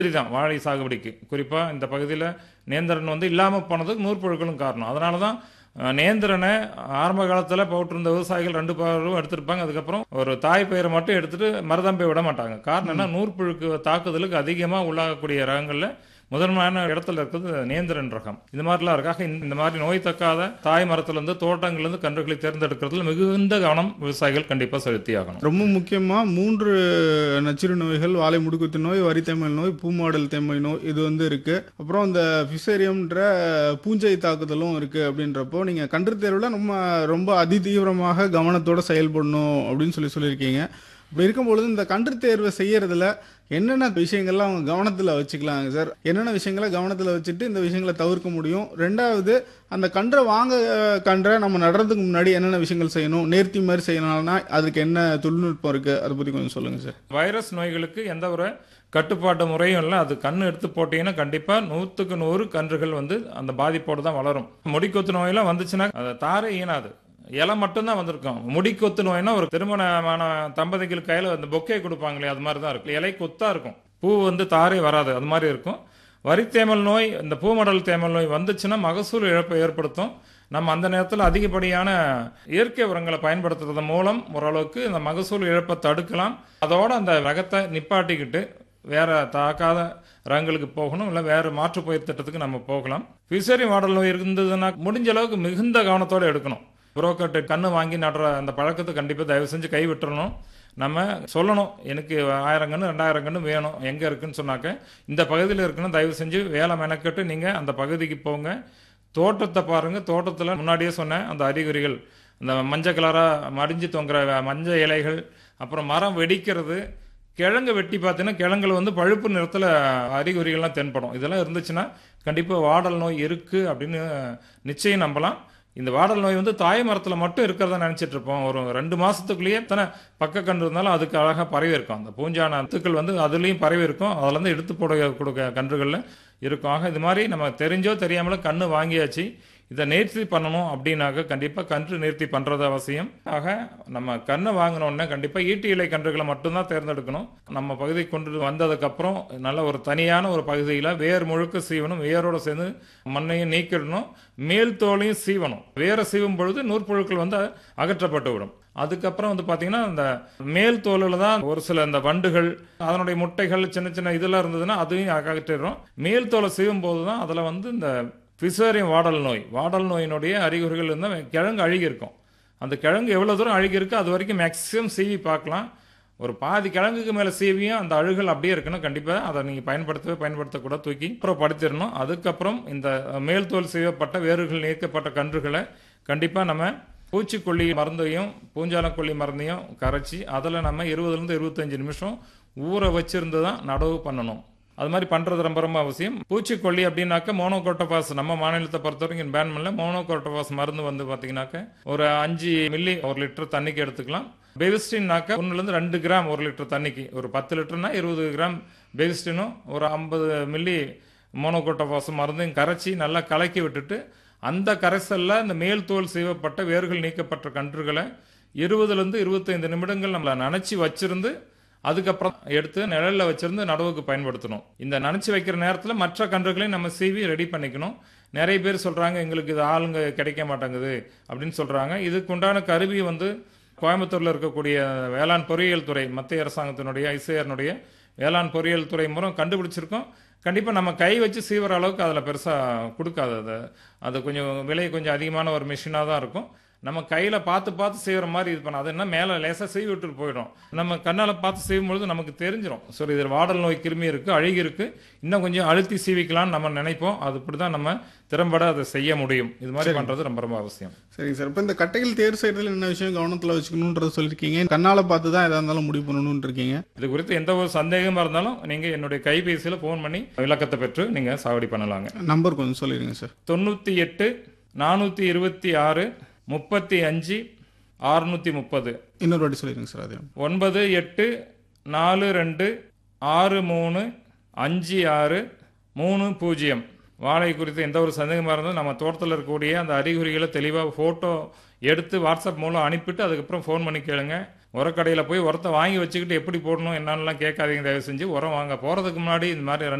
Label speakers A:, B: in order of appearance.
A: சரிதான் வாழை சாகுபடிக்கு குறிப்பாக இந்த பகுதியில் நேந்திரன் வந்து இல்லாமல் போனதுக்கு நூற்புழுக்களும் காரணம் அதனால தான் அஹ், நேந்திரனை ஆரம்ப காலத்தில் போட்டிருந்த விவசாயிகள் ரெண்டு பயிரும் எடுத்திருப்பாங்க அதுக்கப்புறம் ஒரு தாய் பயிரை மட்டும் எடுத்துட்டு மருதம்பை விட மாட்டாங்க காரணம் என்ன நூற்புழுக்கு தாக்குதலுக்கு அதிகமாக உள்ளாகக்கூடிய ரகங்களில் முதன்மையான இடத்துல இருக்கிறது நேந்திரன் ரகம் இந்த மாதிரிலாம் இருக்காக இந்த இந்த மாதிரி நோய் தக்காத தாய் மரத்துலேருந்து தோட்டங்கள்லேருந்து கன்றுகளை தேர்ந்தெடுக்கிறதுல மிகுந்த கவனம் விவசாயிகள் கண்டிப்பாக செலுத்தி ஆகணும்
B: ரொம்ப முக்கியமாக மூன்று நச்சுறு நோய்கள் வாழை முடுக்குத்து நோய் வரித்தேமல் நோய் பூமாடல் தேமை நோய் இது வந்து இருக்கு அப்புறம் இந்த ஃபிசேரியம்ன்ற பூஞ்சை தாக்குதலும் இருக்கு அப்படின்றப்போ நீங்க கன்று தேர்வில் நம்ம ரொம்ப அதிதீவிரமாக கவனத்தோட செயல்படணும் அப்படின்னு சொல்லி சொல்லியிருக்கீங்க இப்படி இருக்கும்பொழுது இந்த கன்று தேர்வை செய்யறதுல என்னென்ன விஷயங்கள்லாம் அவங்க கவனத்தில் வச்சுக்கலாங்க சார் என்னென்ன விஷயங்களை கவனத்தில் வச்சுட்டு இந்த விஷயங்களை தவிர்க்க முடியும் ரெண்டாவது அந்த கன்றை வாங்க அஹ், கன்றை நம்ம நடுறதுக்கு முன்னாடி என்னென்ன விஷயங்கள் செய்யணும் நேர்த்தி மாதிரி செய்யணும்னா அதுக்கு என்ன தொழில்நுட்பம் இருக்கு அதை பற்றி கொஞ்சம் சொல்லுங்க சார்
A: வைரஸ் நோய்களுக்கு எந்த ஒரு கட்டுப்பாட்டு முறையும் இல்லை அது கண்ணு எடுத்து போட்டீங்கன்னா கண்டிப்பாக நூற்றுக்கு நூறு கன்றுகள் வந்து அந்த பாதிப்போடு தான் வளரும் முடிக்கொத்து நோயெல்லாம் வந்துச்சுன்னா அது தாரே ஈனாது இலை மட்டும்தான் வந்திருக்கும் முடிக்கொத்து நோய்னா ஒரு திருமணமான தம்பதிகள் கையில் அந்த பொக்கே கொடுப்பாங்களே அது மாதிரி தான் இருக்கும் இலை கொத்தா இருக்கும் பூ வந்து தாரே வராது அது மாதிரி இருக்கும் வரித்தேமல் நோய் இந்த பூமடல் தேமல் நோய் வந்துச்சுன்னா மகசூல் இழப்பை ஏற்படுத்தும் நம்ம அந்த நேரத்தில் அதிகப்படியான இயற்கை உரங்களை பயன்படுத்துறது மூலம் ஓரளவுக்கு இந்த மகசூல் இழப்பை தடுக்கலாம் அதோட அந்த ரகத்தை நிப்பாட்டிக்கிட்டு வேற தாக்காத ரகங்களுக்கு போகணும் இல்லை வேற மாற்று பயிர் திட்டத்துக்கு நம்ம போகலாம் ஃபிசரி மாடல் நோய் இருந்ததுன்னா முடிஞ்ச அளவுக்கு மிகுந்த கவனத்தோட எடுக்கணும் புரோக்கர்ட்ட கண்ணு வாங்கி நடுற அந்த பழக்கத்தை கண்டிப்பாக தயவு செஞ்சு கை விட்டுறணும் நம்ம சொல்லணும் எனக்கு ஆயிரம் கன்று ரெண்டாயிரம் கன்று வேணும் எங்கே இருக்குன்னு சொன்னாக்க இந்த பகுதியில் இருக்குன்னு தயவு செஞ்சு வேலை மெனக்கட்டு நீங்கள் அந்த பகுதிக்கு போங்க தோட்டத்தை பாருங்கள் தோட்டத்தில் முன்னாடியே சொன்னேன் அந்த அறிகுறிகள் அந்த மஞ்சள் கலராக மடிஞ்சு தொங்குற மஞ்சள் இலைகள் அப்புறம் மரம் வெடிக்கிறது கிழங்கு வெட்டி பார்த்தீங்கன்னா கிழங்குல வந்து பழுப்பு நிறத்தில் அறிகுறிகள்லாம் தென்படும் இதெல்லாம் இருந்துச்சுன்னா கண்டிப்பாக வாடல் நோய் இருக்குது அப்படின்னு நிச்சயம் நம்பலாம் இந்த வாடல் நோய் வந்து தாய் மரத்தில் மட்டும் இருக்கிறதா நினச்சிட்டு இருப்போம் ஒரு ரெண்டு மாதத்துக்குள்ளேயே எத்தனை பக்க கன்று இருந்தாலும் அதுக்கு அழகாக பரவி இருக்கும் அந்த பூஞ்சான அத்துக்கள் வந்து அதுலேயும் பரவி இருக்கும் அதுலேருந்து எடுத்து போட கொடுக்க கன்றுகளில் இருக்கும் ஆக இது மாதிரி நம்ம தெரிஞ்சோ தெரியாமலோ கன்று வாங்கியாச்சு இதை நேர்த்தி பண்ணணும் அப்படின்னாக்க கண்டிப்பாக கன்று நேர்த்தி பண்ணுறது அவசியம் ஆக நம்ம கன்று வாங்கினோடனே கண்டிப்பாக ஈட்டி இலை கன்றுகளை மட்டும்தான் தேர்ந்தெடுக்கணும் நம்ம பகுதிக்கு கொண்டு வந்ததுக்கப்புறம் நல்ல ஒரு தனியான ஒரு பகுதியில் வேர் முழுக்க சீவணும் வேரோட சேர்ந்து மண்ணையும் நீக்கிடணும் மேல் தோலையும் சீவணும் வேரை சீவும் பொழுது நூற்புழுக்கள் வந்து அகற்றப்பட்டு விடும் அதுக்கப்புறம் வந்து பார்த்தீங்கன்னா இந்த மேல் தோலில் தான் ஒரு சில இந்த வண்டுகள் அதனுடைய முட்டைகள் சின்ன சின்ன இதெல்லாம் இருந்ததுன்னா அதையும் அகற்றிடுறோம் மேல் தோலை சீவும் போது தான் அதில் வந்து இந்த பிசேரியம் வாடல் நோய் வாடல் நோயினுடைய அறிகுறிகள் இருந்தால் கிழங்கு அழுகி இருக்கும் அந்த கிழங்கு எவ்வளோ தூரம் அழுகி இருக்கோ அது வரைக்கும் மேக்ஸிமம் சீவி பார்க்கலாம் ஒரு பாதி கிழங்குக்கு மேலே சீவியும் அந்த அழுகல் அப்படியே இருக்குன்னா கண்டிப்பாக அதை நீங்கள் பயன்படுத்தவே பயன்படுத்தக்கூட தூக்கி அப்புறம் படுத்திடணும் அதுக்கப்புறம் இந்த மேல் தோல் செய்யப்பட்ட வேர்கள் நீக்கப்பட்ட கன்றுகளை கண்டிப்பாக நம்ம பூச்சிக்கொல்லி மருந்தையும் பூஞ்சாலக்கொல்லி மருந்தையும் கரைச்சி அதில் நம்ம இருபதுலேருந்து இருபத்தஞ்சு நிமிஷம் ஊற வச்சிருந்து தான் நடவு பண்ணணும் அது மாதிரி பண்ணுறது ரொம்ப ரொம்ப அவசியம் பூச்சிக்கொல்லி அப்படின்னாக்க மோனோகோட்டபாஸ் நம்ம மாநிலத்தை பொறுத்த வரைக்கும் பேன் பண்ணல மோனோகோட்டபாஸ் மருந்து வந்து பார்த்தீங்கன்னாக்க ஒரு அஞ்சு மில்லி ஒரு லிட்டர் தண்ணிக்கு எடுத்துக்கலாம் பெவிஸ்டின்னாக்க ஒன்றுலேருந்து ரெண்டு கிராம் ஒரு லிட்டர் தண்ணிக்கு ஒரு பத்து லிட்டர்னா இருபது கிராம் பெவிஸ்டினும் ஒரு ஐம்பது மில்லி மோனோகோட்டபாஸ் மருந்தையும் கரைச்சி நல்லா கலக்கி விட்டுட்டு அந்த கரைசலில் இந்த மேல் தோல் செய்யப்பட்ட வேர்கள் நீக்கப்பட்ட கன்றுகளை இருபதுலேருந்து இருபத்தைந்து நிமிடங்கள் நம்மளை நனைச்சி வச்சிருந்து அதுக்கப்புறம் எடுத்து நிழலில் வச்சிருந்து நடவுக்கு பயன்படுத்தணும் இந்த நனைச்சி வைக்கிற நேரத்தில் மற்ற கன்றுகளையும் நம்ம சீவி ரெடி பண்ணிக்கணும் நிறைய பேர் சொல்கிறாங்க எங்களுக்கு இது ஆளுங்க கிடைக்க மாட்டேங்குது அப்படின்னு சொல்கிறாங்க இதுக்கு உண்டான கருவி வந்து கோயம்புத்தூரில் இருக்கக்கூடிய வேளாண் பொறியியல் துறை மத்திய அரசாங்கத்தினுடைய ஐசிஆர்னுடைய வேளாண் பொறியியல் துறை மூலம் கண்டுபிடிச்சிருக்கோம் கண்டிப்பாக நம்ம கை வச்சு சீவுற அளவுக்கு அதில் பெருசாக கொடுக்காது அது அது கொஞ்சம் விலை கொஞ்சம் அதிகமான ஒரு மிஷினாக தான் இருக்கும் நம்ம கையில் பார்த்து பார்த்து செய்கிற மாதிரி இது பண்ண அது என்ன மேலே லேசாக செய்வி விட்டுட்டு போயிடும் நம்ம கண்ணால் பார்த்து செய்யும் பொழுது நமக்கு தெரிஞ்சிடும் சரி இதில் வாடல் நோய் கிருமி இருக்குது அழுகி இருக்குது இன்னும் கொஞ்சம் அழுத்தி சீவிக்கலாம்னு நம்ம நினைப்போம் அது இப்படி தான் நம்ம திறம்பட அதை செய்ய முடியும் இது மாதிரி பண்ணுறது ரொம்ப ரொம்ப அவசியம்
B: சரிங்க சார் இப்போ இந்த கட்டைகள் தேர்வு செய்யறதுல என்ன விஷயம் கவனத்தில் வச்சுக்கணுன்றத சொல்லியிருக்கீங்க கண்ணால் பார்த்து தான் எதாக இருந்தாலும் முடிவு பண்ணணும்னு இருக்கீங்க
A: இது குறித்து எந்த ஒரு சந்தேகமாக இருந்தாலும் நீங்கள் என்னுடைய கைபேசியில் ஃபோன் பண்ணி விளக்கத்தை பெற்று நீங்கள் சாவடி பண்ணலாங்க
B: நம்பர் கொஞ்சம் சொல்லிடுங்க சார்
A: தொண்ணூற்றி எட்டு நானூற்றி இருபத்தி ஆறு முப்பத்தி அஞ்சு ஆறுநூற்றி முப்பது
B: இன்னொரு வாட்டி சொல்லிடுங்க சார் அதே
A: ஒன்பது எட்டு நாலு ரெண்டு ஆறு மூணு அஞ்சு ஆறு மூணு பூஜ்ஜியம் வாழை குறித்து எந்த ஒரு சந்தேகமாக இருந்தாலும் நம்ம தோட்டத்தில் இருக்கக்கூடிய அந்த அறிகுறிகளை தெளிவாக ஃபோட்டோ எடுத்து வாட்ஸ்அப் மூலம் அனுப்பிட்டு அதுக்கப்புறம் ஃபோன் பண்ணி கேளுங்க உரக்கடையில் போய் உரத்தை வாங்கி வச்சுக்கிட்டு எப்படி போடணும் என்னன்னுலாம் கேட்காதீங்க தயவு செஞ்சு உரம் வாங்க போகிறதுக்கு முன்னாடி இந்த மாதிரி